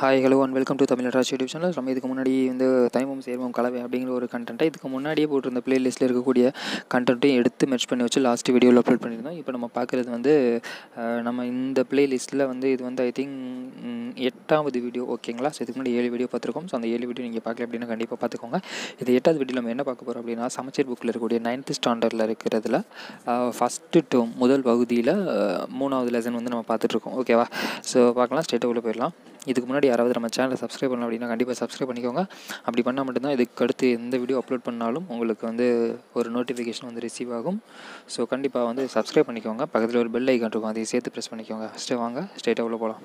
hi hello and welcome to Tamil Raj YouTube channel நம்ம இதுக்கு முன்னாடி வந்து தைமம் சேர்மம் கலவை அப்படிங்கிற ஒரு கண்டென்ட்டை இதுக்கு முன்னாடியே போட்டிருந்த பிளேலிஸ்ட்டில் இருக்கக்கூடிய கண்டென்ட்டையும் எடுத்து மெர்ச் பண்ணி வச்சு லாஸ்ட் வீடியோவில் அப்லோட் பண்ணியிருந்தோம் இப்போ நம்ம பார்க்குறது வந்து அஹ், நம்ம இந்த பிளேலிஸ்ட்டில் வந்து இது வந்து ஐ திங்க் எட்டாவது வீடியோ ஓகேங்களா ஸோ இதுக்கு முன்னாடி ஏழு வீடியோ பார்த்துருக்கோம் ஸோ அந்த ஏழு வீடியோ நீங்கள் பார்க்கல அப்படின்னா கண்டிப்பாக பார்த்துக்கோங்க இது எட்டாவது வீடியோ நம்ம என்ன பார்க்க போகிறோம் அப்படின்னா சமச்சீர் புக்கில் இருக்கக்கூடிய நைன்த் ஸ்டாண்டர்டில் இருக்கிறதுல ஃபஸ்ட்டு டேர்ம் முதல் பகுதியில் மூணாவது லெசன் வந்து நம்ம பார்த்துட்ருக்கோம் ஓகேவா ஸோ பார்க்கலாம் ஸ்ட்ரெயிட்டாக உள்ள போயிடலாம் இதுக்கு முன்னாடி யாராவது நம்ம சேனலை சப்ஸ்கிரைப் பண்ணலாம் அப்படின்னா கண்டிப்பாக சப்ஸ்கிரைப் பண்ணிக்கோங்க அப்படி பண்ணால் மட்டும்தான் இதுக்கு அடுத்து எந்த வீடியோ அப்லோட் பண்ணாலும் உங்களுக்கு வந்து ஒரு நோட்டிஃபிகேஷன் வந்து ரிசீவ் ஆகும் ஸோ கண்டிப்பாக வந்து சப்ஸ்கிரைப் பண்ணிக்கோங்க பக்கத்தில் ஒரு பெல் ஐக்கான் இருக்கும் அதையும் சேர்த்து ப்ரெஸ் பண்ணிக்கோங்க ஃபஸ்ட்டு வாங்க ஸ்ட்ரெயிட்டாக உள்ள போகலாம்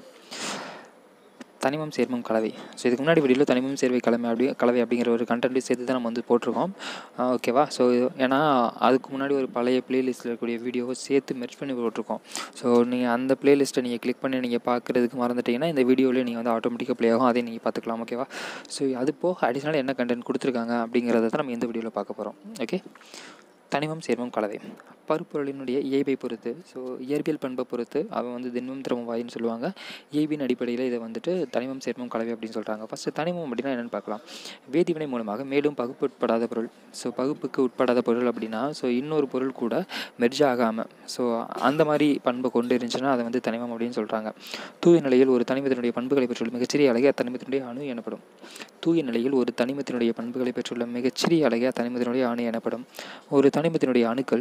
தனிமம் சேர்மம் கலவை ஸோ இதுக்கு முன்னாடி வீடியோவில் தனிமம் சேர்வை கலவை அப்படி கலவை அப்படிங்கிற ஒரு கண்டென்ட் சேர்த்து தான் நம்ம வந்து போட்டிருக்கோம் ஆஹ் ஓகேவா ஸோ ஏன்னா அதுக்கு முன்னாடி ஒரு பழைய பிளேலிஸ்ட்டில் இருக்கக்கூடிய வீடியோவை சேர்த்து மெர்ச் பண்ணி போட்டிருக்கோம் ஸோ நீங்கள் அந்த பிளேலிஸ்ட்டை நீங்கள் கிளிக் பண்ணி நீங்கள் பார்க்குறதுக்கு மறந்துட்டீங்கன்னா இந்த வீடியோவிலே நீங்கள் வந்து ஆட்டோமேட்டிக்காக ப்ளே ஆகும் அதையும் நீங்கள் பார்த்துக்கலாம் ஓகேவா ஸோ அது போக அடிஷ்னலாக என்ன கண்டென்ட் கொடுத்துருக்காங்க அப்படிங்கிறத தான் நம்ம இந்த வீடியோவில் பார்க்க போகிறோம் ஓகே தனிமம் சேர்மம் கலவை பருப்பொருளினுடைய இயல்பை பொறுத்து ஸோ இயற்பியல் பண்பை பொறுத்து அவன் வந்து திண்மம் திரவம் வாயின்னு சொல்லுவாங்க இயல்பின் அடிப்படையில் இதை வந்துட்டு தனிமம் சேர்மம் கலவை அப்படின்னு சொல்கிறாங்க ஃபஸ்ட்டு தனிமம் அப்படின்னா என்னென்னு பார்க்கலாம் வேதிவினை மூலமாக மேலும் பகுப்பு உட்படாத பொருள் ஸோ பகுப்புக்கு உட்படாத பொருள் அப்படின்னா ஸோ இன்னொரு பொருள் கூட மெர்ஜ் ஆகாமல் ஸோ அந்த மாதிரி பண்பை கொண்டு இருந்துச்சுன்னா அதை வந்து தனிமம் அப்படின்னு சொல்கிறாங்க தூய நிலையில் ஒரு தனிமத்தினுடைய பண்புகளை பெற்றுள்ள மிகச்சிறிய அழகிய தனிமத்தினுடைய அணு எனப்படும் தூய நிலையில் ஒரு தனிமத்தினுடைய பண்புகளை பெற்றுள்ள மிகச்சிறிய அழகிய தனிமத்தினுடைய அணு எனப்படும் ஒரு தனிமத்தினுடைய அணுக்கள்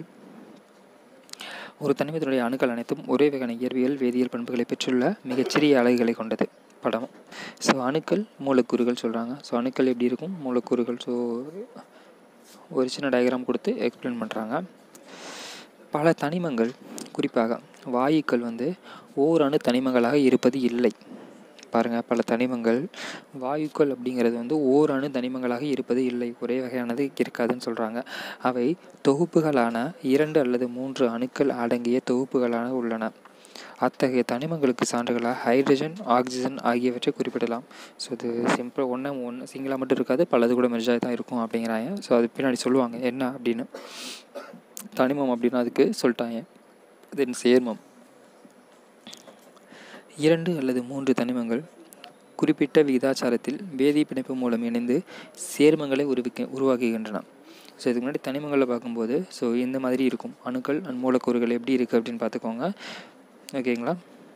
ஒரு தனிமத்தினுடைய அணுக்கள் அனைத்தும் ஒரே வகையான இயற்பியல் வேதியியல் பண்புகளை பெற்றுள்ள மிகச்சிறிய அலகுகளை கொண்டது படம் ஸோ அணுக்கள் மூலக்கூறுகள் சொல்கிறாங்க ஸோ அணுக்கள் எப்படி இருக்கும் மூலக்கூறுகள் ஸோ ஒரு சின்ன டயக்ராம் கொடுத்து எக்ஸ்பிளைன் பண்ணுறாங்க பல தனிமங்கள் குறிப்பாக வாயுக்கள் வந்து ஓரணு தனிமங்களாக இருப்பது இல்லை பாருங்கள் பல தனிமங்கள் வாயுக்கள் அப்படிங்கிறது வந்து ஓரணு தனிமங்களாக இருப்பது இல்லை ஒரே வகையானது இருக்காதுன்னு சொல்கிறாங்க அவை தொகுப்புகளான இரண்டு அல்லது மூன்று அணுக்கள் அடங்கிய தொகுப்புகளான உள்ளன அத்தகைய தனிமங்களுக்கு சான்றுகளாக ஹைட்ரஜன் ஆக்சிஜன் ஆகியவற்றை குறிப்பிடலாம் ஸோ இது சிம்பிளாக ஒன்று ஒன்று சிங்கிளாக மட்டும் இருக்காது பலது கூட மெர்ஜாக தான் இருக்கும் அப்படிங்கிறாங்க ஸோ அது பின்னாடி சொல்லுவாங்க என்ன அப்படின்னு தனிமம் அப்படின்னு அதுக்கு சொல்லிட்டாங்க தென் சேர்மம் இரண்டு அல்லது மூன்று தனிமங்கள் குறிப்பிட்ட விகிதாச்சாரத்தில் வேதி பிணைப்பு மூலம் இணைந்து சேர்மங்களை உருவிக்க உருவாக்குகின்றன ஸோ இதுக்கு முன்னாடி தனிமங்களை பார்க்கும்போது ஸோ இந்த மாதிரி இருக்கும் அணுக்கள் அண்ட் மூலக்கூறுகள் எப்படி இருக்குது அப்படின்னு பார்த்துக்கோங்க ஓகேங்களா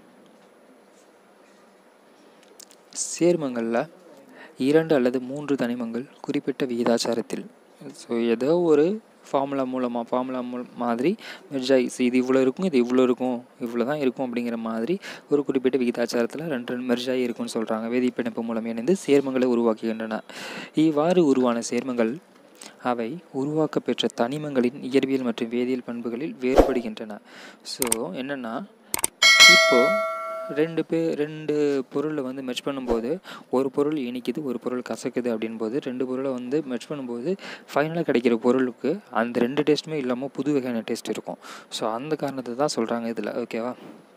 சேர்மங்களில் இரண்டு அல்லது மூன்று தனிமங்கள் குறிப்பிட்ட விகிதாச்சாரத்தில் ஸோ ஏதோ ஒரு ஃபார்முலா மூலமாக ஃபார்முலா மூல மாதிரி மெர்ஜாய் இது இவ்வளோ இருக்கும் இது இவ்வளோ இருக்கும் இவ்வளோ தான் இருக்கும் அப்படிங்கிற மாதிரி ஒரு குறிப்பிட்ட விகிதாச்சாரத்தில் ரெண்டு மெர்ஜாய் இருக்கும்னு சொல்கிறாங்க வேதிப்பிணைப்பு மூலம் இணைந்து சேர்மங்களை உருவாக்குகின்றன இவ்வாறு உருவான சேர்மங்கள் அவை உருவாக்க பெற்ற தனிமங்களின் இயற்பியல் மற்றும் வேதியியல் பண்புகளில் வேறுபடுகின்றன ஸோ என்னென்னா இப்போது ரெண்டு பேர் ரெண்டு பொருளை வந்து மெர்ச் பண்ணும்போது ஒரு பொருள் இனிக்குது ஒரு பொருள் கசக்குது அப்படின்போது ரெண்டு பொருளை வந்து மெர்ச் பண்ணும்போது ஃபைனலாக கிடைக்கிற பொருளுக்கு அந்த ரெண்டு டேஸ்ட்டுமே இல்லாமல் புது வகையான டேஸ்ட் இருக்கும் ஸோ அந்த காரணத்தை தான் சொல்கிறாங்க இதில் ஓகேவா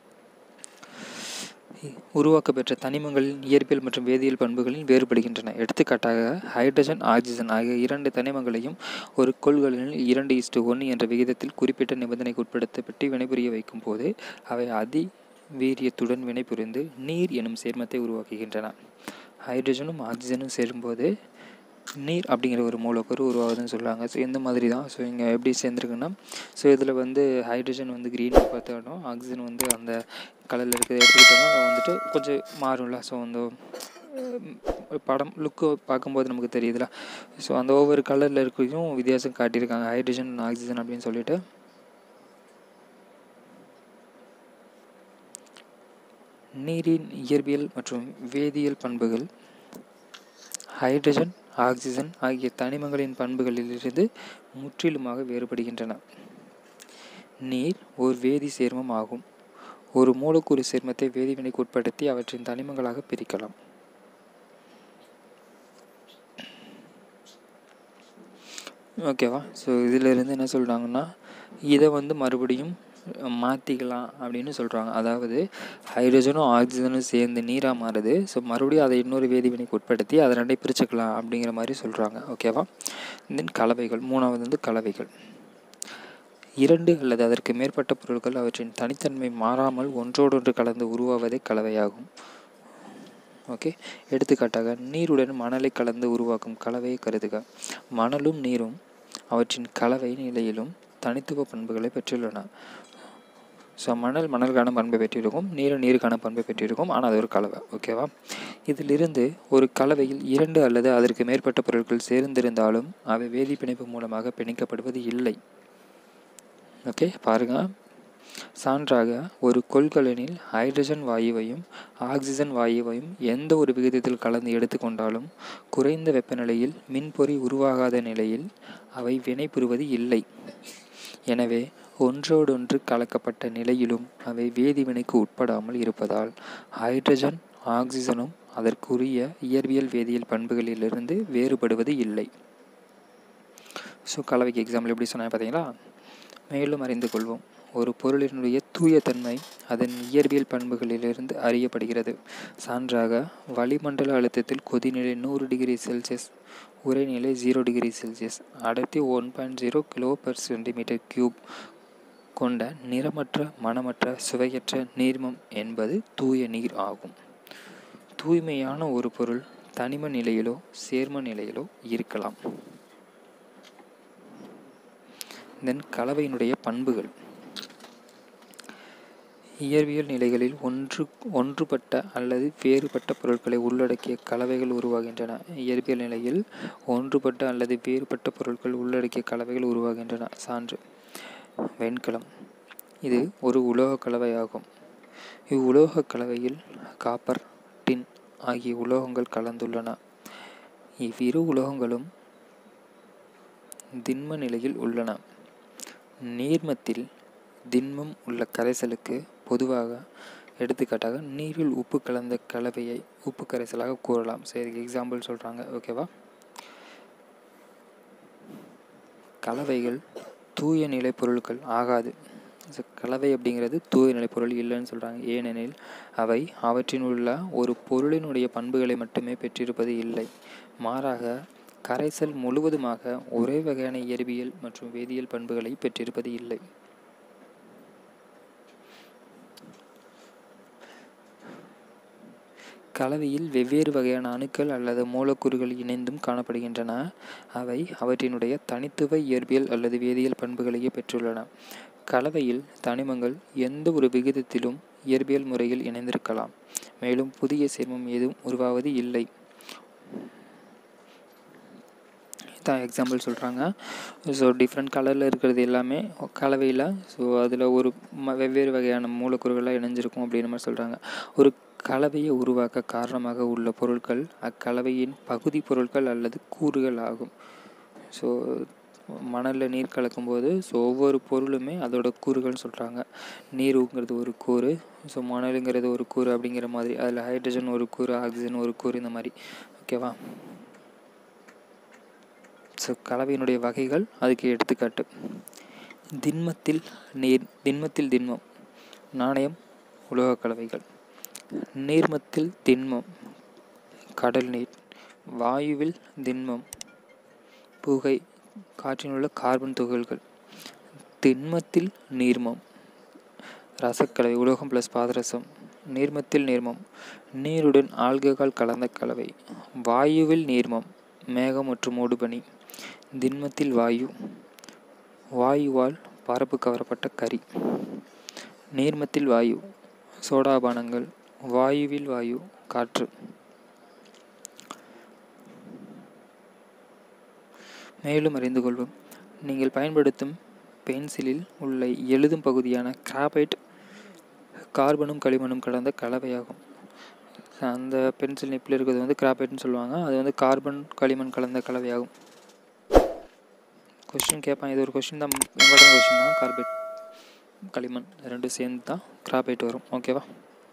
உருவாக்க பெற்ற தனிமங்களின் இயற்பியல் மற்றும் வேதியியல் பண்புகளில் வேறுபடுகின்றன எடுத்துக்காட்டாக ஹைட்ரஜன் ஆக்சிஜன் ஆகிய இரண்டு தனிமங்களையும் ஒரு கொள்கலனில் இரண்டு இஸ்டு ஒன்று என்ற விகிதத்தில் குறிப்பிட்ட நிபந்தனைக்கு உட்படுத்தப்பட்டு வினைபுரிய வைக்கும் போது அவை அதி வீரியத்துடன் வினைபுரிந்து நீர் எனும் சேர்மத்தை உருவாக்குகின்றன ஹைட்ரஜனும் ஆக்சிஜனும் சேரும்போது நீர் அப்படிங்கிற ஒரு மூலக்கூறு உருவாகுதுன்னு சொல்கிறாங்க ஸோ இந்த மாதிரி தான் ஸோ இங்கே எப்படி சேர்ந்துருக்குன்னா ஸோ இதில் வந்து ஹைட்ரஜன் வந்து க்ரீன் பார்த்தாலும் ஆக்சிஜன் வந்து அந்த கலரில் இருக்கிறத எடுத்துக்கிட்டோம்னா அது வந்துட்டு கொஞ்சம் மாறும்ல ஸோ அந்த படம் லுக்கு பார்க்கும்போது நமக்கு தெரியுதுல ஸோ அந்த ஒவ்வொரு கலரில் இருக்கிறதையும் வித்தியாசம் காட்டியிருக்காங்க ஹைட்ரஜன் ஆக்சிஜன் அப்படின்னு சொல்லிட்டு நீரின் இயற்பியல் மற்றும் வேதியியல் பண்புகள் ஹைட்ரஜன் ஆக்சிஜன் ஆகிய தனிமங்களின் பண்புகளிலிருந்து முற்றிலுமாக வேறுபடுகின்றன நீர் ஒரு வேதி சேர்மம் ஆகும் ஒரு மூலக்கூறு சேர்மத்தை வேதிவினைக்கு உட்படுத்தி அவற்றின் தனிமங்களாக பிரிக்கலாம் ஓகேவா ஸோ இதிலிருந்து என்ன சொல்கிறாங்கன்னா இதை வந்து மறுபடியும் மாற்றிக்கலாம் அப்படின்னு சொல்கிறாங்க அதாவது ஹைட்ரஜனும் ஆக்சிஜனும் சேர்ந்து நீராக மாறுது ஸோ மறுபடியும் அதை இன்னொரு வேதிவினைக்கு உட்படுத்தி அதை ரெண்டை பிரிச்சுக்கலாம் அப்படிங்கிற மாதிரி சொல்கிறாங்க ஓகேவா தென் கலவைகள் மூணாவது வந்து கலவைகள் இரண்டு அல்லது அதற்கு மேற்பட்ட பொருட்கள் அவற்றின் தனித்தன்மை மாறாமல் ஒன்றோடொன்று கலந்து உருவாவதே கலவையாகும் ஓகே எடுத்துக்காட்டாக நீருடன் மணலை கலந்து உருவாக்கும் கலவையை கருதுக மணலும் நீரும் அவற்றின் கலவை நிலையிலும் தனித்துவ பண்புகளை பெற்றுள்ளன ஸோ மணல் மணலுக்கான பண்பை பெற்றிருக்கும் நீர் நீருக்கான பண்பை பெற்றிருக்கும் ஆனால் அது ஒரு கலவை ஓகேவா இதிலிருந்து ஒரு கலவையில் இரண்டு அல்லது அதற்கு மேற்பட்ட பொருட்கள் சேர்ந்திருந்தாலும் அவை வேதி பிணைப்பு மூலமாக பிணைக்கப்படுவது இல்லை ஓகே பாருங்க சான்றாக ஒரு கொள்கலனில் ஹைட்ரஜன் வாயுவையும் ஆக்சிஜன் வாயுவையும் எந்த ஒரு விகிதத்தில் கலந்து எடுத்துக்கொண்டாலும் குறைந்த வெப்பநிலையில் மின்பொறி உருவாகாத நிலையில் அவை வினைபுரிவது இல்லை எனவே ஒன்றோடொன்று கலக்கப்பட்ட நிலையிலும் அவை வேதிவினைக்கு உட்படாமல் இருப்பதால் ஹைட்ரஜன் ஆக்சிஜனும் அதற்குரிய இயற்பியல் வேதியியல் பண்புகளிலிருந்து வேறுபடுவது இல்லை ஸோ கலவைக்கு எக்ஸாம்பிள் எப்படி சொன்னாங்க பார்த்தீங்களா மேலும் அறிந்து கொள்வோம் ஒரு பொருளினுடைய தூய தன்மை அதன் இயற்பியல் பண்புகளிலிருந்து அறியப்படுகிறது சான்றாக வளிமண்டல அழுத்தத்தில் கொதிநிலை நூறு டிகிரி செல்சியஸ் உரைநிலை ஜீரோ டிகிரி செல்சியஸ் அடர்த்தி one point zero kilo per centimetre cube கொண்ட நிறமற்ற மனமற்ற சுவையற்ற நீர்மம் என்பது தூய நீர் ஆகும் தூய்மையான ஒரு பொருள் தனிம நிலையிலோ சேர்ம நிலையிலோ இருக்கலாம் தென் கலவையினுடைய பண்புகள் இயற்பியல் நிலைகளில் ஒன்று ஒன்றுபட்ட அல்லது வேறுபட்ட பொருட்களை உள்ளடக்கிய கலவைகள் உருவாகின்றன இயற்பியல் நிலையில் ஒன்றுபட்ட அல்லது வேறுபட்ட பொருட்கள் உள்ளடக்கிய கலவைகள் உருவாகின்றன சான்று வெண்கலம் இது ஒரு உலோக கலவையாகும் இவ்வுலோக கலவையில் காப்பர் டின் ஆகிய உலோகங்கள் கலந்துள்ளன இவ்விரு உலோகங்களும் திண்ம நிலையில் உள்ளன நீர்மத்தில் திண்மம் உள்ள கரைசலுக்கு பொதுவாக எடுத்துக்காட்டாக நீரில் உப்பு கலந்த கலவையை உப்பு கரைசலாக கூறலாம் சரி எக்ஸாம்பிள் சொல்கிறாங்க ஓகேவா கலவைகள் தூய நிலை பொருட்கள் ஆகாது ஸோ கலவை அப்படிங்கிறது தூய நிலை பொருள் இல்லைன்னு சொல்கிறாங்க ஏனெனில் அவை அவற்றின் உள்ள ஒரு பொருளினுடைய பண்புகளை மட்டுமே பெற்றிருப்பது இல்லை மாறாக கரைசல் முழுவதுமாக ஒரே வகையான இயற்பியல் மற்றும் வேதியியல் பண்புகளை பெற்றிருப்பது இல்லை கலவையில் வெவ்வேறு வகையான அணுக்கள் அல்லது மூலக்கூறுகள் இணைந்தும் காணப்படுகின்றன அவை அவற்றினுடைய தனித்துவ இயற்பியல் அல்லது வேதியியல் பண்புகளையே பெற்றுள்ளன கலவையில் தனிமங்கள் எந்த ஒரு விகிதத்திலும் இயற்பியல் முறையில் இணைந்திருக்கலாம் மேலும் புதிய சேர்மம் ஏதும் உருவாவது இல்லை தான் எக்ஸாம்பிள் சொல்கிறாங்க ஸோ டிஃப்ரெண்ட் கலரில் இருக்கிறது எல்லாமே கலவையில் ஸோ அதில் ஒரு ம வெவ்வேறு வகையான மூலக்கூறுகளாக இணைஞ்சிருக்கும் அப்படின்ற மாதிரி சொல்கிறாங்க ஒரு கலவையை உருவாக்க காரணமாக உள்ள பொருட்கள் அக்கலவையின் பகுதி பொருட்கள் அல்லது கூறுகள் ஆகும் ஸோ மணலில் நீர் கலக்கும்போது ஸோ ஒவ்வொரு பொருளுமே அதோட கூறுகள்னு சொல்கிறாங்க நீருங்கிறது ஒரு கூறு ஸோ மணலுங்கிறது ஒரு கூறு அப்படிங்கிற மாதிரி அதில் ஹைட்ரஜன் ஒரு கூறு ஆக்சிஜன் ஒரு கூறு இந்த மாதிரி ஓகேவா ஸோ கலவையினுடைய வகைகள் அதுக்கு எடுத்துக்காட்டு திண்மத்தில் நீர் திண்மத்தில் திண்மம் நாணயம் உலோக கலவைகள் நீர்மத்தில் திண்மம் கடல் நீர் வாயுவில் திண்மம் புகை காற்றில் உள்ள கார்பன் துகள்கள் திண்மத்தில் நீர்மம் ரசக்கலவை உலோகம் ப்ளஸ் பாதரசம் நீர்மத்தில் நீர்மம் நீருடன் ஆல்கஹால் கலந்த கலவை வாயுவில் நீர்மம் மேகம் மற்றும் மூடுபனி திண்மத்தில் வாயு வாயுவால் பரப்பு கவரப்பட்ட கரி நீர்மத்தில் வாயு சோடாபானங்கள் வாயுவில் வாயு காற்று மேலும் அறிந்து கொள்வோம் நீங்கள் பயன்படுத்தும் பென்சிலில் உள்ள எழுதும் பகுதியான கிராபைட் கார்பனும் களிமண்ணும் கலந்த கலவையாகும் அந்த பென்சில் நிப்பில் இருக்கிறது வந்து கிராபைட்னு சொல்லுவாங்க அது வந்து கார்பன் களிமண் கலந்த கலவையாகும் கொஷின் கேட்பான் இது ஒரு கொஷின் தான் இம்பார்ட்டன் கொஷின் தான் கார்பைட் களிமண் ரெண்டும் சேர்ந்து தான் கிராபைட் வரும் ஓகேவா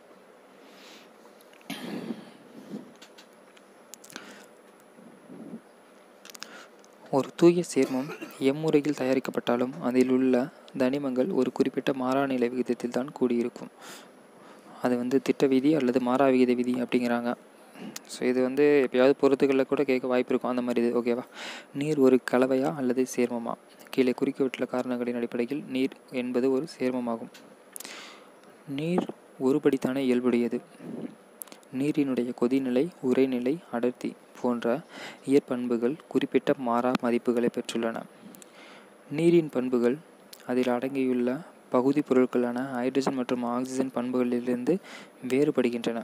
ஒரு தூய சேர்மம் எம்முறையில் தயாரிக்கப்பட்டாலும் அதில் உள்ள தனிமங்கள் ஒரு குறிப்பிட்ட மாறா நிலை விகிதத்தில் தான் கூடியிருக்கும் அது வந்து திட்ட விதி அல்லது மாறா விகித விதி அப்படிங்கிறாங்க ஸோ இது வந்து எப்பயாவது பொறுத்துகளில் கூட கேட்க வாய்ப்பு இருக்கும் அந்த மாதிரி இது ஓகேவா நீர் ஒரு கலவையா அல்லது சேர்மமா கீழே குறிக்கவிட்டுள்ள காரணங்களின் அடிப்படையில் நீர் என்பது ஒரு சேர்மமாகும் நீர் ஒருபடித்தானே இயல்புடையது நீரினுடைய கொதிநிலை உறைநிலை அடர்த்தி போன்ற இயற்பண்புகள் குறிப்பிட்ட மாறா மதிப்புகளை பெற்றுள்ளன நீரின் பண்புகள் அதில் அடங்கியுள்ள பகுதி பொருட்களான ஹைட்ரஜன் மற்றும் ஆக்சிஜன் பண்புகளிலிருந்து வேறுபடுகின்றன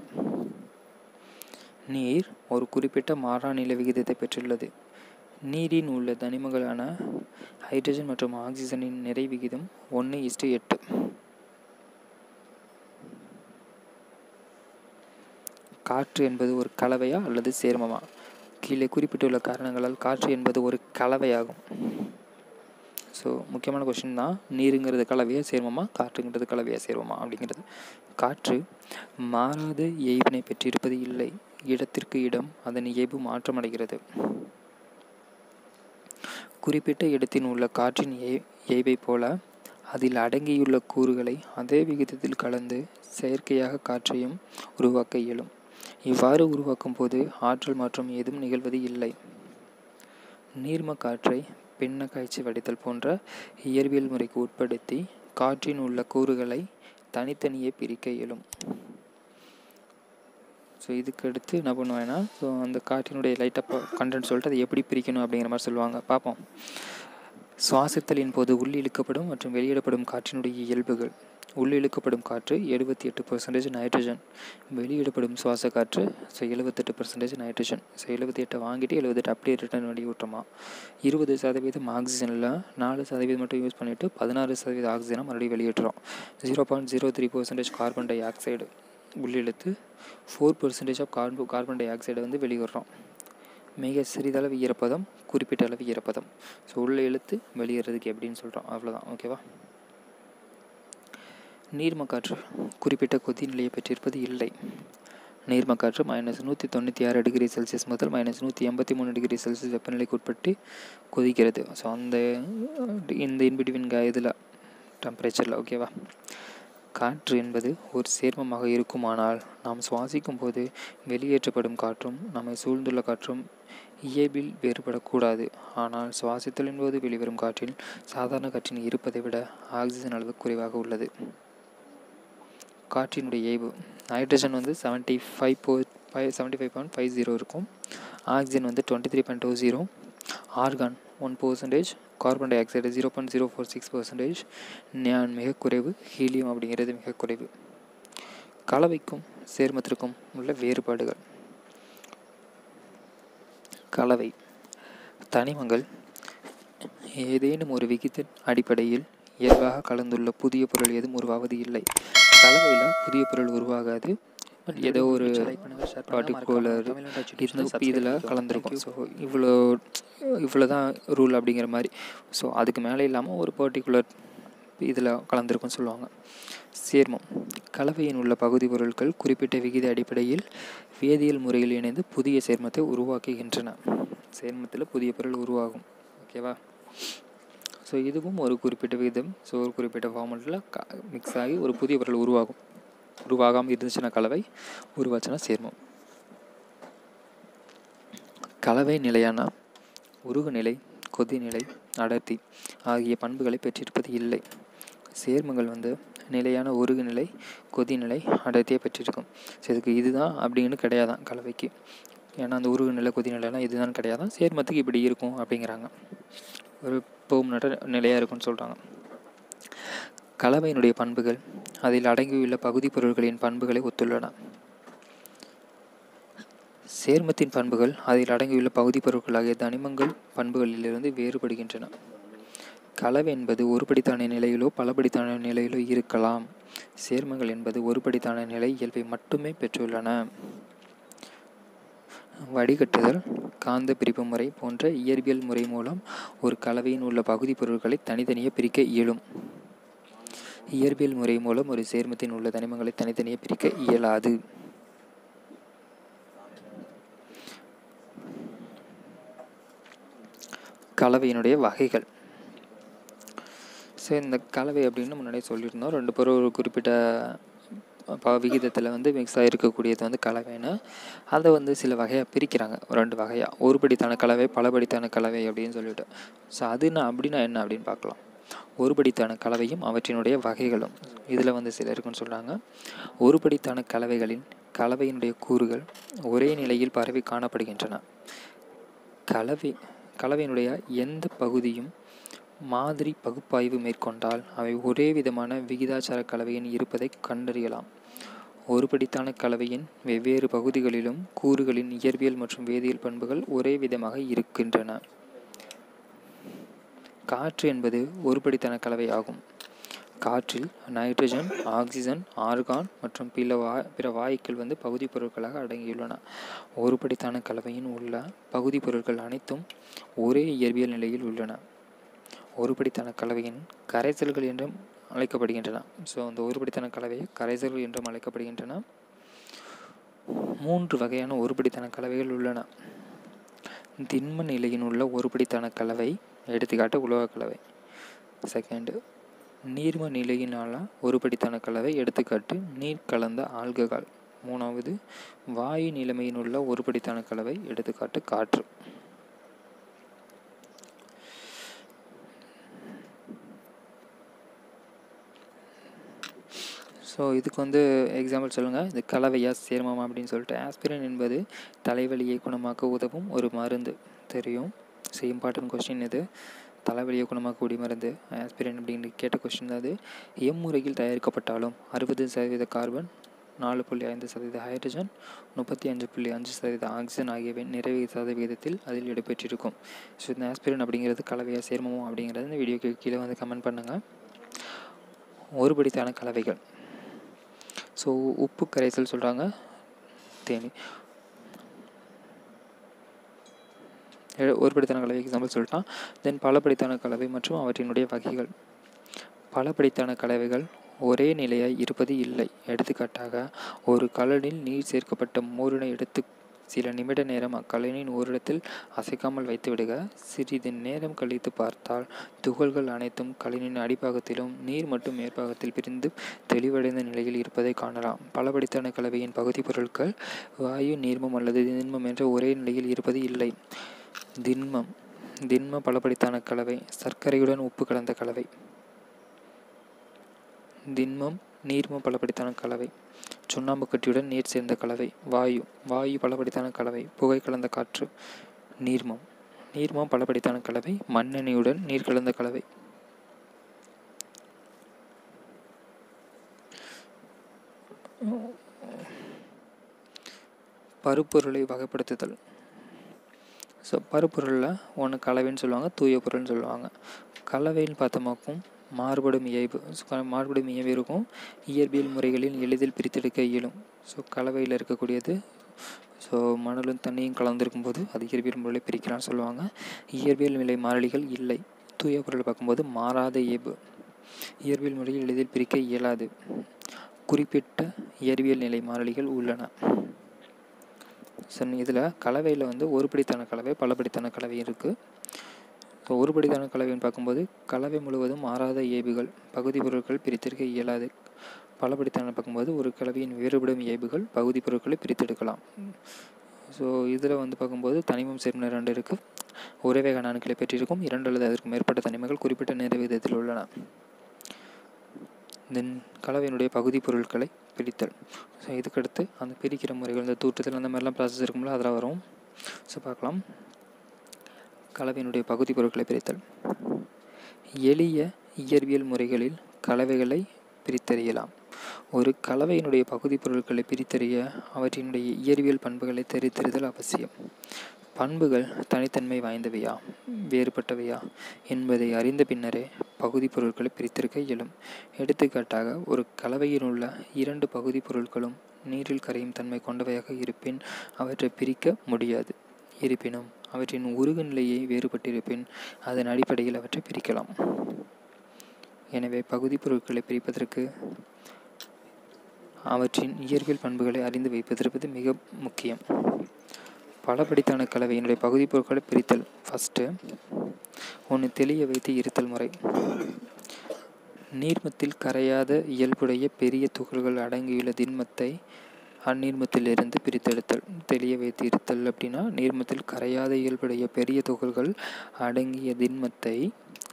நீர் ஒரு குறிப்பிட்ட மாறா நிலை விகிதத்தை பெற்றுள்ளது நீரின் உள்ள தனிமங்களான ஹைட்ரஜன் மற்றும் ஆக்சிஜனின் நிறை விகிதம் ஒன்று இஸ்டு எட்டு காற்று என்பது ஒரு கலவையா அல்லது சேர்மமா கீழே குறிப்பிட்டுள்ள காரணங்களால் காற்று என்பது ஒரு கலவையாகும் ஸோ முக்கியமான கொஷின் தான் நீருங்கிறது கலவையா சேர்மமா காற்றுங்கிறது கலவையா சேர்மமா அப்படிங்கிறது காற்று மாறாத இயல்பினை பெற்றிருப்பது இல்லை இடத்திற்கு இடம் அதன் இயல்பு மாற்றமடைகிறது குறிப்பிட்ட இடத்தின் உள்ள காற்றின் இயல்பை போல அதில் அடங்கியுள்ள கூறுகளை அதே விகிதத்தில் கலந்து செயற்கையாக காற்றையும் உருவாக்க இயலும் இவ்வாறு உருவாக்கும் போது ஆற்றல் மாற்றம் ஏதும் நிகழ்வது இல்லை நீர்ம காற்றை பின்ன காய்ச்சி வடித்தல் போன்ற இயற்பியல் முறைக்கு உட்படுத்தி காற்றின் உள்ள கூறுகளை தனித்தனியே பிரிக்க இயலும் ஸோ இதுக்கு அடுத்து என்ன பண்ணுவேன்னா ஸோ அந்த காற்றினுடைய லைட்டாக கண்டென்ட் சொல்லிட்டு அதை எப்படி பிரிக்கணும் அப்படிங்கிற மாதிரி சொல்லுவாங்க பார்ப்போம் சுவாசித்தலின் போது உள்ளிழுக்கப்படும் மற்றும் வெளியிடப்படும் காற்றினுடைய இயல்புகள் உள்ளிழுக்கப்படும் காற்று எழுபத்தி எட்டு பர்சன்டேஜ் நைட்ரஜன் வெளியிடப்படும் சுவாச காற்று ஸோ எழுபத்தெட்டு பர்சன்டேஜ் நைட்ரஜன் ஸோ எழுபத்தி எட்டை வாங்கிட்டு எழுபத்தெட்டு அப்படியே ரிட்டர்ன் வெளியிட்டோமா இருபது சதவீதம் ஆக்சிஜனில் நாலு சதவீதம் மட்டும் யூஸ் பண்ணிவிட்டு பதினாறு சதவீத ஆக்சிஜனை மறுபடியும் வெளியிடுறோம் zero point zero three percentage carbon dioxide உள்ளிழுத்து four percentage of carbon carbon டை ஆக்சைடை வந்து வெளியிடுறோம் மிக சிறிதளவு ஈரப்பதம் குறிப்பிட்ட அளவு ஈரப்பதம் ஸோ உள்ள இழுத்து வெளியேறதுக்கு எப்படின்னு சொல்கிறோம் அவ்வளோதான் ஓகேவா நீர்மக்காற்று குறிப்பிட்ட கொதிநிலையை பெற்றிருப்பது இல்லை நீர்மக்காற்று மைனஸ் நூற்றி தொண்ணூற்றி ஆறு டிகிரி செல்சியஸ் முதல் மைனஸ் நூற்றி எண்பத்தி மூணு டிகிரி செல்சியஸ் வெப்பநிலைக்கு உட்பட்டு கொதிக்கிறது ஸோ அந்த இந்த இன்பிட்வீன் இதில் டெம்பரேச்சரில் ஓகேவா காற்று என்பது ஒரு சேர்மமாக இருக்குமானால் நாம் சுவாசிக்கும் போது வெளியேற்றப்படும் காற்றும் நம்மை சூழ்ந்துள்ள காற்றும் இயல்பில் வேறுபடக்கூடாது ஆனால் சுவாசித்தலின் போது வெளிவரும் காற்றில் சாதாரண காற்றின் இருப்பதை விட ஆக்சிஜன் அளவு குறைவாக உள்ளது காற்றினுடைய இயல்பு நைட்ரஜன் வந்து செவன்ட்டி ஃபைவ் போ five seventy five point five zero இருக்கும் ஆக்சிஜன் வந்து twenty three point two zero argon one percentage carbon dioxide zero point zero four six percentage neon மிக குறைவு ஹீலியம் அப்படிங்கிறது மிக குறைவு கலவைக்கும் சேர்மத்திற்கும் உள்ள வேறுபாடுகள் கலவை தனிமங்கள் ஏதேனும் ஒரு விகித அடிப்படையில் இயல்பாக கலந்துள்ள புதிய பொருள் எதுவும் உருவாவது இல்லை கலவையில் புதிய பொருள் உருவாகாது ஏதோ ஒரு பார்ட்டிகுலர் இருந்து இதில் கலந்துருக்கும் ஸோ இவ்வளோ இவ்வளோ தான் ரூல் அப்படிங்கிற மாதிரி ஸோ அதுக்கு மேலே இல்லாமல் ஒரு பர்டிகுலர் இதில் கலந்துருக்கும்னு சொல்லுவாங்க சேர்மம் கலவையின் உள்ள பகுதி பொருட்கள் குறிப்பிட்ட விகித அடிப்படையில் வேதியியல் முறையில் இணைந்து புதிய சேர்மத்தை உருவாக்குகின்றன சேர்மத்தில் புதிய பொருள் உருவாகும் ஓகேவா ஸோ இதுவும் ஒரு குறிப்பிட்ட விகிதம் ஸோ ஒரு குறிப்பிட்ட ஃபார்மெட்டில் க மிக்ஸ் ஆகி ஒரு புதிய பொருள் உருவாகும் உருவாகாமல் இருந்துச்சுன்னா கலவை உருவாச்சுன்னா சேர்மம் கலவை நிலையான உருகுநிலை கொதிநிலை அடர்த்தி ஆகிய பண்புகளை பெற்றிருப்பது இல்லை சேர்மங்கள் வந்து நிலையான உருகுநிலை கொதிநிலை அடர்த்தியை பெற்றிருக்கும் ஸோ இதுக்கு இதுதான் அப்படின்னு கிடையாதான் கலவைக்கு ஏன்னா அந்த உருகுநிலை கொதிநிலைலாம் இதுதான் கிடையாதான் சேர்மத்துக்கு இப்படி இருக்கும் அப்படிங்கிறாங்க ஒரு போம் நட நிலையாக இருக்கும்னு சொல்கிறாங்க கலவையினுடைய பண்புகள் அதில் அடங்கியுள்ள பகுதி பொருட்களின் பண்புகளை ஒத்துள்ளன சேர்மத்தின் பண்புகள் அதில் அடங்கியுள்ள பகுதி பொருட்களாகிய தனிமங்கள் பண்புகளிலிருந்து வேறுபடுகின்றன கலவை என்பது ஒருபடித்தான நிலையிலோ பலபடித்தான நிலையிலோ இருக்கலாம் சேர்மங்கள் என்பது ஒருபடித்தான நிலை இயல்பை மட்டுமே பெற்றுள்ளன வடிகட்டுதல் காந்த பிரிப்பு முறை போன்ற இயற்பியல் முறை மூலம் ஒரு கலவையின் உள்ள பகுதி பொருட்களை தனித்தனியே பிரிக்க இயலும் இயற்பியல் முறை மூலம் ஒரு சேர்மத்தின் உள்ள தனிமங்களை தனித்தனியே பிரிக்க இயலாது கலவையினுடைய வகைகள் ஸோ இந்த கலவை அப்படின்னு முன்னாடியே சொல்லியிருந்தோம் ரெண்டு பேரும் ஒரு குறிப்பிட்ட ப விகிதத்தில் வந்து மிக்ஸ் ஆகிருக்கக்கூடியது வந்து கலவைன்னு அதை வந்து சில வகையாக பிரிக்கிறாங்க ரெண்டு வகையாக ஒருபடித்தான கலவை பலபடித்தான கலவை அப்படின்னு சொல்லிட்டு ஸோ அதுனா அப்படின்னா என்ன அப்படின்னு பார்க்கலாம் ஒருபடித்தான கலவையும் அவற்றினுடைய வகைகளும் இதில் வந்து சில இருக்குன்னு சொல்கிறாங்க ஒருபடித்தான கலவைகளின் கலவையினுடைய கூறுகள் ஒரே நிலையில் பரவி காணப்படுகின்றன கலவை கலவையினுடைய எந்த பகுதியும் மாதிரி பகுப்பாய்வு மேற்கொண்டால் அவை ஒரே விதமான விகிதாச்சார கலவையின் இருப்பதை கண்டறியலாம் ஒருபடித்தான கலவையின் வெவ்வேறு பகுதிகளிலும் கூறுகளின் இயற்பியல் மற்றும் வேதியியல் பண்புகள் ஒரே விதமாக இருக்கின்றன காற்று என்பது ஒருபடித்தான கலவை ஆகும் காற்றில் நைட்ரஜன் ஆக்சிஜன் ஆர்கான் மற்றும் பிற வா பிற வாயுக்கள் வந்து பகுதி பொருட்களாக அடங்கியுள்ளன ஒருபடித்தான கலவையின் உள்ள பகுதி பொருட்கள் அனைத்தும் ஒரே இயற்பியல் நிலையில் உள்ளன ஒருபடித்தான கலவையின் கரைசல்கள் என்றும் அழைக்கப்படுகின்றன ஸோ அந்த ஒருபடித்தான கலவை கரைசல்கள் என்றும் அழைக்கப்படுகின்றன மூன்று வகையான ஒருபடித்தான கலவைகள் உள்ளன திண்ம நிலையின் உள்ள ஒருபடித்தான கலவை எடுத்துக்காட்டு உலோக கலவை செகண்டு நீர்ம நிலையினால ஒருபடித்தான கலவை எடுத்துக்காட்டு நீர் கலந்த ஆல்கஹால் மூணாவது வாயு நிலைமையின் உள்ள ஒருபடித்தான கலவை எடுத்துக்காட்டு காற்று ஸோ இதுக்கு வந்து எக்ஸாம்பிள் சொல்லுங்கள் இது கலவையா சேர்மமா அப்படின்னு சொல்லிட்டு ஆஸ்பிரின் என்பது தலைவலியை குணமாக்க உதவும் ஒரு மருந்து தெரியும் ஸோ இம்பார்ட்டன்ட் கொஸ்டின் இது தலைவலியை குணமாக்கக்கூடிய மருந்து ஆஸ்பிரின் அப்படின்னு கேட்ட கொஸ்டின் தான் அது எம்முறையில் தயாரிக்கப்பட்டாலும் அறுபது சதவீத கார்பன் நாலு புள்ளி ஐந்து சதவீத ஹைட்ரஜன் முப்பத்தி அஞ்சு புள்ளி அஞ்சு சதவீத ஆக்சிஜன் ஆகியவை நிறைவு சதவீதத்தில் அதில் இடம்பெற்றிருக்கும் ஸோ இந்த ஆஸ்பிரின் அப்படிங்கிறது கலவையா சேர்மமோ அப்படிங்கிறது இந்த வீடியோக்கு கீழே வந்து கமெண்ட் பண்ணுங்கள் ஒருபடித்தான கலவைகள் ஸோ உப்பு கரைசல் சொல்கிறாங்க தேனி ஒருபடித்தான கலவை எக்ஸாம்பிள் சொல்லிட்டான் தென் பலப்படித்தான கலவை மற்றும் அவற்றினுடைய வகைகள் பலப்படித்தான கலவைகள் ஒரே நிலையாய் இருப்பது இல்லை எடுத்துக்காட்டாக ஒரு கலனில் நீர் சேர்க்கப்பட்ட மோரினை எடுத்து சில நிமிட நேரம் அக்கலனின் ஓரிடத்தில் அசைக்காமல் வைத்துவிடுக சிறிது நேரம் கழித்து பார்த்தால் துகள்கள் அனைத்தும் கலனின் அடிப்பாகத்திலும் நீர் மட்டும் மேற்பாகத்தில் பிரிந்து தெளிவடைந்த நிலையில் இருப்பதை காணலாம் பலபடித்தான கலவையின் பகுதி பொருட்கள் வாயு நீர்மம் அல்லது திண்மம் என்ற ஒரே நிலையில் இருப்பது இல்லை திண்மம் திண்ம பலபடித்தான கலவை சர்க்கரையுடன் உப்பு கலந்த கலவை திண்மம் நீர்ம பலபடித்தான கலவை சுண்ணாம்பு கட்டியுடன் நீர் சேர்ந்த கலவை வாயு வாயு பலபடித்தான கலவை புகை கலந்த காற்று நீர்மம் நீர்மம் பலபடித்தான கலவை மண்ணெண்ணெயுடன் நீர் கலந்த கலவை பருப்பொருளை வகைப்படுத்துதல் ஸோ பருப்பொருளில் ஒன்று கலவைன்னு சொல்லுவாங்க தூய பொருள்னு சொல்லுவாங்க கலவைன்னு பார்த்தோமாக்கும் மாறுபடும் இயல்பு மாறுபடும் இயல்பு இருக்கும் இயற்பியல் முறைகளில் எளிதில் பிரித்தெடுக்க இயலும் ஸோ கலவையில் இருக்கக்கூடியது ஸோ மணலும் தண்ணியும் கலந்துருக்கும் போது அது இயற்பியல் முறையில் பிரிக்கலாம்னு சொல்லுவாங்க இயற்பியல் நிலை மாறிலிகள் இல்லை தூய பொருளை பார்க்கும்போது மாறாத இயல்பு இயற்பியல் முறையில் எளிதில் பிரிக்க இயலாது குறிப்பிட்ட இயற்பியல் நிலை மாறிலிகள் உள்ளன ஸோ இதில் கலவையில் வந்து ஒருபடித்தான கலவை பலபடித்தான கலவை இருக்குது ஸோ ஒருபடித்தான கலவைன்னு பார்க்கும்போது கலவை முழுவதும் மாறாத இயல்புகள் பகுதி பொருட்கள் பிரித்திருக்க இயலாது பலபடித்தான பார்க்கும்போது ஒரு கலவையின் வேறுபடும் இயல்புகள் பகுதி பொருட்களை பிரித்தெடுக்கலாம் ஸோ இதில் வந்து பார்க்கும்போது தனிமம் சேர்மனை ரெண்டு இருக்குது ஒரே வேக நான்களை பெற்றிருக்கும் இரண்டு அல்லது அதற்கு மேற்பட்ட தனிமங்கள் குறிப்பிட்ட நேர விதத்தில் உள்ளன தென் கலவையினுடைய பகுதி பொருட்களை பிரித்தல் ஸோ இதுக்கடுத்து அந்த பிரிக்கிற முறைகள் இந்த தூற்றத்தில் அந்த மாதிரிலாம் ப்ராசஸ் இருக்கும்போது அதில் வரும் ஸோ பார்க்கலாம் கலவையினுடைய பகுதி பொருட்களை பிரித்தல் எளிய இயற்பியல் முறைகளில் கலவைகளை பிரித்தறியலாம் ஒரு கலவையினுடைய பகுதி பொருட்களை பிரித்தறிய அவற்றினுடைய இயற்பியல் பண்புகளை தெரித்தறிதல் அவசியம் பண்புகள் தனித்தன்மை வாய்ந்தவையா வேறுபட்டவையா என்பதை அறிந்த பின்னரே பகுதி பொருட்களை பிரித்திருக்க இயலும் எடுத்துக்காட்டாக ஒரு கலவையில் உள்ள இரண்டு பகுதி பொருட்களும் நீரில் கரையும் தன்மை கொண்டவையாக இருப்பின் அவற்றை பிரிக்க முடியாது இருப்பினும் அவற்றின் உருகு நிலையை வேறுபட்டிருப்பின் அதன் அடிப்படையில் அவற்றை பிரிக்கலாம் எனவே பகுதி பொருட்களை பிரிப்பதற்கு அவற்றின் இயற்பியல் பண்புகளை அறிந்து வைப்பதற்கு மிக முக்கியம் பலபடித்தான கலவையினுடைய பகுதி பொருட்களை பிரித்தல் ஃபஸ்ட்டு ஒன்று தெளிய வைத்து இருத்தல் முறை நீர்மத்தில் கரையாத இயல்புடைய பெரிய துகள்கள் அடங்கியுள்ள திண்மத்தை அந்நீர்மத்திலிருந்து பிரித்தெடுத்தல் தெளிய வைத்து இருத்தல் அப்படின்னா நீர்மத்தில் கரையாத இயல்புடைய பெரிய துகள்கள் அடங்கிய திண்மத்தை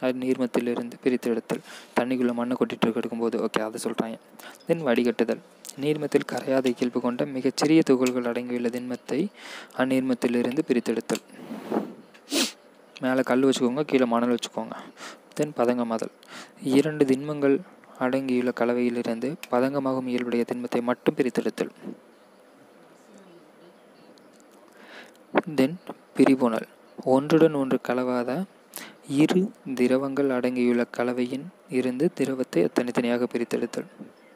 அந்நீர்மத்திலிருந்து பிரித்தெடுத்தல் தண்ணிக்குள்ளே மண்ணை கொட்டிட்டு இருக்கும்போது ஓகே அதை சொல்கிறாங்க தென் வடிகட்டுதல் நீர்மத்தில் கரையாத இயல்பு கொண்ட மிகச்சிறிய துகள்கள் அடங்கியுள்ள திண்மத்தை அந்நீர்மத்திலிருந்து பிரித்தெடுத்தல் மேலே கல் வச்சுக்கோங்க கீழே மணல் வச்சுக்கோங்க தென் பதங்கமாதல் இரண்டு திண்மங்கள் அடங்கியுள்ள கலவையிலிருந்து பதங்கமாகும் இயல்புடைய திண்மத்தை மட்டும் பிரித்தெடுத்தல் தென் பிரிபுணல் ஒன்றுடன் ஒன்று கலவாத இரு திரவங்கள் அடங்கியுள்ள கலவையின் இருந்து திரவத்தை தனித்தனியாக பிரித்தெடுத்தல்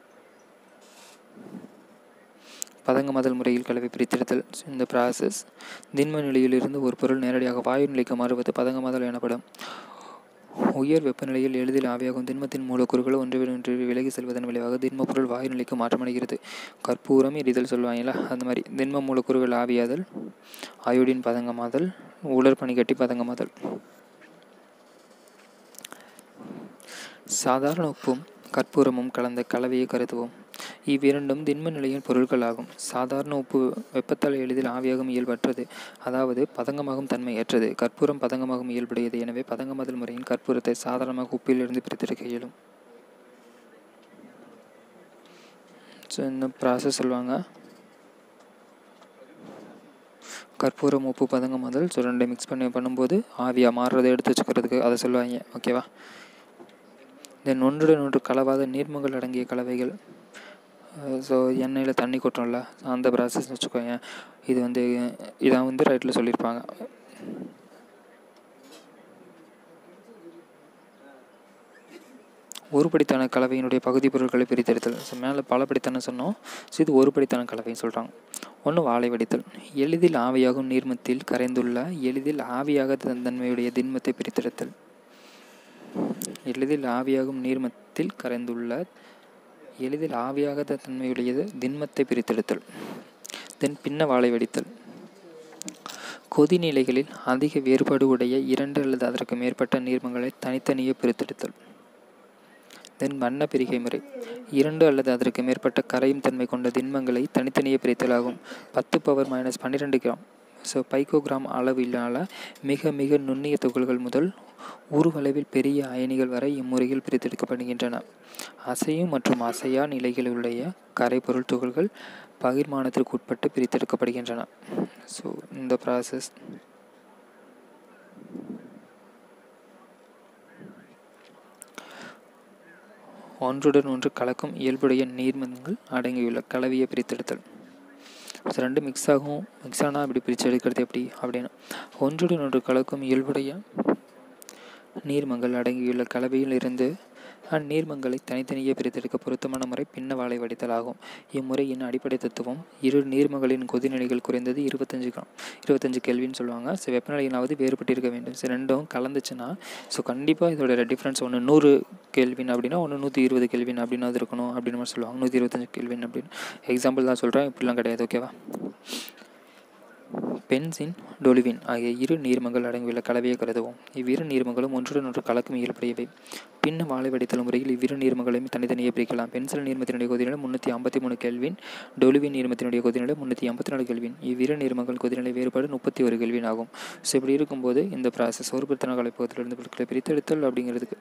பதங்கமாதல் முறையில் கலவை பிரித்தெடுத்தல் இந்த ப்ராசஸ் திண்ம நிலையிலிருந்து ஒரு பொருள் நேரடியாக வாயு நிலைக்கு மாறுவது பதங்கமாதல் எனப்படும் உயர் வெப்பநிலையில் எளிதில் ஆவியாகும் திண்மத்தின் மூலக்கூறுகள் ஒன்றுவிட ஒன்று விலகி செல்வதன் விளைவாக திண்ம பொருள் வாயு நிலைக்கு மாற்றமடைகிறது கற்பூரம் எரிதல் சொல்லுவாங்களா அந்த மாதிரி திண்ம மூலக்கூறுகள் ஆவியாதல் அயோடின் பதங்கமாதல் உலர் பனிக்கட்டி பதங்கமாதல் சாதாரண உப்பும் கற்பூரமும் கலந்த கலவையை கருதுவோம் இவ்விரண்டும் திண்ம நிலையின் பொருட்களாகும் சாதாரண உப்பு வெப்பத்தால் எளிதில் ஆவியாகும் இயல்பற்றது அதாவது பதங்கமாகும் தன்மை ஏற்றது கற்பூரம் பதங்கமாகும் இயல்புடையது எனவே பதங்கமாதல் முறையின் கற்பூரத்தை சாதாரணமாக உப்பிலிருந்து பிரித்தெடுக்க இயலும் ஸோ இந்த ப்ராசஸ் சொல்லுவாங்க கற்பூரம் உப்பு பதங்கமாதல் ஸோ ரெண்டு மிக்ஸ் பண்ணி பண்ணும்போது ஆவியாக மாறுறதை எடுத்து வச்சுக்கிறதுக்கு அதை சொல்லுவாங்க ஓகேவா தென் ஒன்றுடன் ஒன்று கலவாத நீர்மங்கள் அடங்கிய கலவைகள் ஸோ எண்ணெயில் தண்ணி கொட்டுறோம்ல அந்த ப்ராசஸ் வச்சுக்கோங்க இது வந்து இதான் வந்து ரைட்டில் சொல்லியிருப்பாங்க ஒருபடித்தான கலவையினுடைய பகுதி பொருட்களை பிரித்தெடுத்தல் ஸோ மேலே பலப்படித்தான சொன்னோம் ஸோ இது ஒருபடித்தான கலவைன்னு சொல்கிறாங்க ஒன்று வாழை வடித்தல் எளிதில் ஆவியாகும் நீர்மத்தில் கரைந்துள்ள எளிதில் ஆவியாக தன்மையுடைய திண்மத்தை பிரித்தெடுத்தல் எளிதில் ஆவியாகும் நீர்மத்தில் கரைந்துள்ள எளிதில் ஆவியாகாத தன்மையுடையது திண்மத்தை பிரித்தெடுத்தல் தென் பின்ன வாழை வடித்தல் கொதிநிலைகளில் அதிக வேறுபாடு உடைய இரண்டு அல்லது அதற்கு மேற்பட்ட நீர்மங்களை தனித்தனியே பிரித்தெடுத்தல் தென் வண்ண பிரிகை முறை இரண்டு அல்லது அதற்கு மேற்பட்ட கரையும் தன்மை கொண்ட திண்மங்களை தனித்தனியே பிரித்தல் ஆகும் பத்து பவர் மைனஸ் பன்னிரெண்டு கிராம் ஸோ பைக்கோகிராம் அளவிலான மிக மிக நுண்ணிய துகள்கள் முதல் உருவளவில் பெரிய அயனிகள் வரை இம்முறையில் பிரித்தெடுக்கப்படுகின்றன அசையும் மற்றும் அசையா நிலைகளுடைய கரைபொருள் துகள்கள் பகிர்மானத்திற்கு உட்பட்டு பிரித்தெடுக்கப்படுகின்றன ஸோ இந்த ப்ராசஸ் ஒன்றுடன் ஒன்று கலக்கும் இயல்புடைய நீர்மங்கள் அடங்கியுள்ள கலவையை பிரித்தெடுத்தல் ஸோ ரெண்டு மிக்ஸ் ஆகும் மிக்ஸ் ஆனால் அப்படி பிரித்து எடுக்கிறது எப்படி அப்படின்னு ஒன்றுடன் ஒன்று கலக்கும் இயல்புடைய நீர்மங்கள் அடங்கியுள்ள கலவையில் இருந்து அந்நீர்மங்களை தனித்தனியே பிரித்தெடுக்க பொருத்தமான முறை பின்ன வாழை வடித்தல் ஆகும் இம்முறையின் அடிப்படை தத்துவம் இரு நீர்மங்களின் கொதிநிலைகள் குறைந்தது இருபத்தஞ்சு கிராம் இருபத்தஞ்சு கேள்வின்னு சொல்லுவாங்க ஸோ வெப்பநிலையினாவது வேறுபட்டிருக்க வேண்டும் ஸோ ரெண்டும் கலந்துச்சுன்னா ஸோ கண்டிப்பாக இதோட டிஃப்ரென்ஸ் ஒன்று நூறு கேள்வின் அப்படின்னா ஒன்று நூற்றி இருபது கேள்வின் அப்படின்னாவது இருக்கணும் அப்படின்னு மாதிரி சொல்லுவாங்க நூற்றி இருபத்தஞ்சு கேள்வின் அப்படின்னு எக்ஸாம்பிள் தான் சொல்கிறேன் இப்படிலாம் கிடையாது ஓகேவா பென்சின் டொலுவின் ஆகிய இரு நீர்மங்கள் அடங்கியுள்ள கலவையை கருதுவோம் இவ்விரு நீர்மங்களும் ஒன்றுடன் ஒன்று கலக்கும் இயல்புடையவை பின்ன வாழை வடித்தல் முறையில் இவ்விரு நீர்மங்களையும் தனித்தனியே பிரிக்கலாம் பென்சில் நீர்மத்தினுடைய கொதிநிலை முன்னூற்றி ஐம்பத்தி மூணு கெல்வின் டொலுவின் நீர்மத்தினுடைய கொதிநிலை முன்னூற்றி ஐம்பத்தி நாலு கெல்வின் இவ்விரு நீர்மங்கள் கொதிநிலை வேறுபாடு முப்பத்தி ஒரு கெல்வின் ஆகும் ஸோ இப்படி இருக்கும்போது இந்த ப்ராசஸ் ஒரு பிரித்தன கலைப்பகத்திலிருந்து பொருட்களை பிரித்தெடுத்தல் அப்படிங்கிறதுக்கு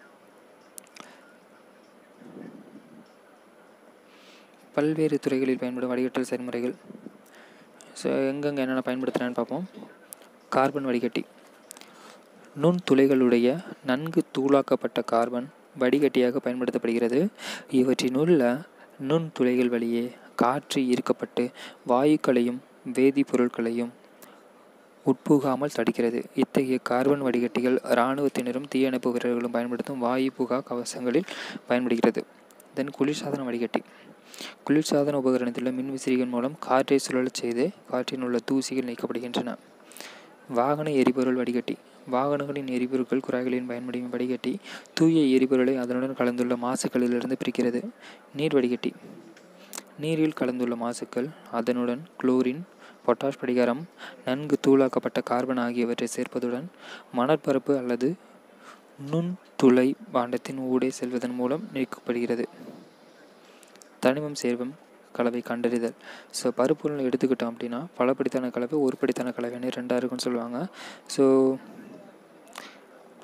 பல்வேறு துறைகளில் பயன்படும் வடிகட்டல் செயல்முறைகள் ஸோ எங்கெங்கே என்னென்ன பயன்படுத்துகிறேன்னு பார்ப்போம் கார்பன் வடிகட்டி நுண் துளைகளுடைய நன்கு தூளாக்கப்பட்ட கார்பன் வடிகட்டியாக பயன்படுத்தப்படுகிறது இவற்றினுள்ள நுண் துளைகள் வழியே காற்று ஈர்க்கப்பட்டு வாயுக்களையும் வேதிப்பொருட்களையும் உட்புகாமல் தடுக்கிறது இத்தகைய கார்பன் வடிகட்டிகள் இராணுவத்தினரும் தீயணைப்பு வீரர்களும் பயன்படுத்தும் வாயு புகா கவசங்களில் பயன்படுகிறது தென் குளிர்சாதன வடிகட்டி குளிர்சாதன உபகரணத்தில் உள்ள மின்விசிறிகள் மூலம் காற்றை சுழலச் செய்து காற்றில் உள்ள தூசிகள் நீக்கப்படுகின்றன வாகன எரிபொருள் வடிகட்டி வாகனங்களின் எரிபொருட்கள் குழாய்களின் பயன்படும் வடிகட்டி தூய எரிபொருளை அதனுடன் கலந்துள்ள மாசுக்களிலிருந்து பிரிக்கிறது நீர் வடிகட்டி நீரில் கலந்துள்ள மாசுக்கள் அதனுடன் குளோரின் பொட்டாஷ் படிகாரம் நன்கு தூளாக்கப்பட்ட கார்பன் ஆகியவற்றை சேர்ப்பதுடன் மணற்பரப்பு அல்லது நுண்துளை பாண்டத்தின் ஊடே செல்வதன் மூலம் நீக்கப்படுகிறது தனிமம் சேர்வம் கலவை கண்டறிதல் ஸோ பருப்புன்னு எடுத்துக்கிட்டோம் அப்படின்னா பலப்படித்தான கலவை ஒரு படித்தான கலவைன்னு ரெண்டாக இருக்குன்னு சொல்லுவாங்க ஸோ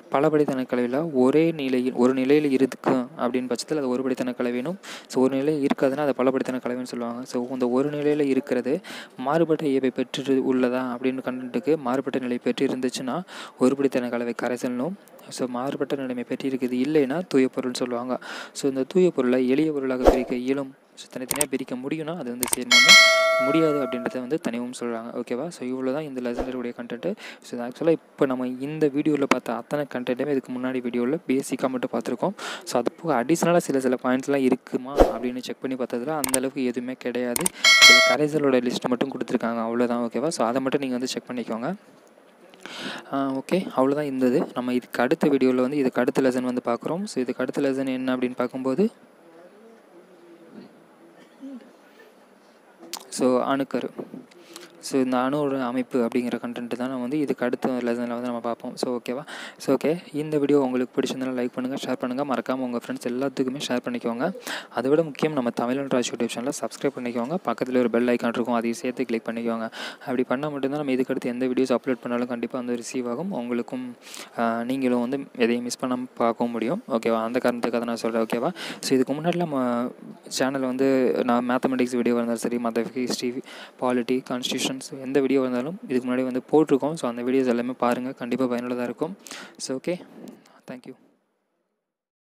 பலபடித்தன கலவையில் ஒரே நிலையில் ஒரு நிலையில் இருக்கும் அப்படின்னு பட்சத்தில் அது ஒருபடித்தன கலவைனும் ஸோ ஒரு நிலையில் இருக்காதுன்னா அதை பலபடித்தன கலவைன்னு சொல்லுவாங்க ஸோ இந்த ஒரு நிலையில் இருக்கிறது மாறுபட்ட இயல்பை பெற்று உள்ளதா அப்படின்னு கண்டுட்டுக்கு மாறுபட்ட நிலை பெற்று இருந்துச்சுன்னா ஒருபடித்தன கலவை கரைசல்னும் ஸோ மாறுபட்ட நிலைமை பெற்றிருக்குது இல்லைன்னா தூய பொருள்னு சொல்லுவாங்க ஸோ இந்த தூய பொருளை எளிய பொருளாக பிரிக்க இயலும் ஸோ தனித்தனியாக பிரிக்க முடியும்னா அது வந்து சேர்மமும் முடியாது அப்படின்றத வந்து தனிவும் சொல்கிறாங்க ஓகேவா ஸோ இவ்வளோ தான் இந்த லெசனில் இருக்கக்கூடிய கண்டென்ட்டு ஸோ ஆக்சுவலாக இப்போ நம்ம இந்த வீடியோவில் பார்த்த அத்தனை கண்டென்ட்டுமே இதுக்கு முன்னாடி வீடியோவில் பேசிக்காக மட்டும் பார்த்துருக்கோம் ஸோ அது போக அடிஷ்னலாக சில சில பாயிண்ட்ஸ்லாம் இருக்குமா அப்படின்னு செக் பண்ணி பார்த்ததுல அந்தளவுக்கு எதுவுமே கிடையாது சில கரைசலோட லிஸ்ட் மட்டும் கொடுத்துருக்காங்க அவ்வளோதான் ஓகேவா ஸோ அதை மட்டும் நீங்கள் வந்து செக் பண்ணிக்கோங்க ஓகே அவ்வளோதான் இருந்தது நம்ம இதுக்கு அடுத்த வீடியோவில் வந்து இதுக்கு அடுத்த லெசன் வந்து பார்க்குறோம் ஸோ இதுக்கு அடுத்த லெசன் என்ன அப்படின்னு பார்க்கும்போது ஸோ அணுக்கரு ஸோ இந்த அணுவோட அமைப்பு அப்படிங்கிற கண்டென்ட் தான் நம்ம வந்து இதுக்கு அடுத்த லெசனில் வந்து நம்ம பார்ப்போம் ஸோ ஓகேவா ஸோ ஓகே இந்த வீடியோ உங்களுக்கு பிடிச்சிருந்தாலும் லைக் பண்ணுங்கள் ஷேர் பண்ணுங்கள் மறக்காமல் உங்கள் ஃப்ரெண்ட்ஸ் எல்லாத்துக்குமே ஷேர் பண்ணிக்கோங்க அதை விட முக்கியம் நம்ம தமிழ் ராஜ் யூடியூப் சேனலில் சப்ஸ்கிரைப் பண்ணிக்கோங்க பக்கத்தில் ஒரு பெல் ஐக்கான் இருக்கும் அதையும் சேர்த்து கிளிக் பண்ணிக்கோங்க அப்படி பண்ணால் மட்டும்தான் நம்ம இதுக்கடுத்து எந்த வீடியோஸ் அப்லோட் பண்ணாலும் கண்டிப்பாக வந்து ரிசீவ் ஆகும் உங்களுக்கும் நீங்களும் வந்து எதையும் மிஸ் பண்ணாமல் பார்க்கவும் முடியும் ஓகேவா அந்த காரணத்துக்காக நான் சொல்கிறேன் ஓகேவா ஸோ இதுக்கு முன்னாடி நம்ம சேனல் வந்து நான் மேத்தமெட்டிக்ஸ் வீடியோ இருந்தாலும் சரி மற்ற ஹிஸ்ட்ரி பாலிட்டி கான்ஸ்டியூஷன் ஸோ எந்த வீடியோ இருந்தாலும் இதுக்கு முன்னாடி வந்து போட்டிருக்கோம் ஸோ அந்த வீடியோஸ் எல்லாமே பாருங்கள் கண்டிப்பாக பயனுள்ளதாக இருக்கும் ஸோ ஓகே தேங்க்யூ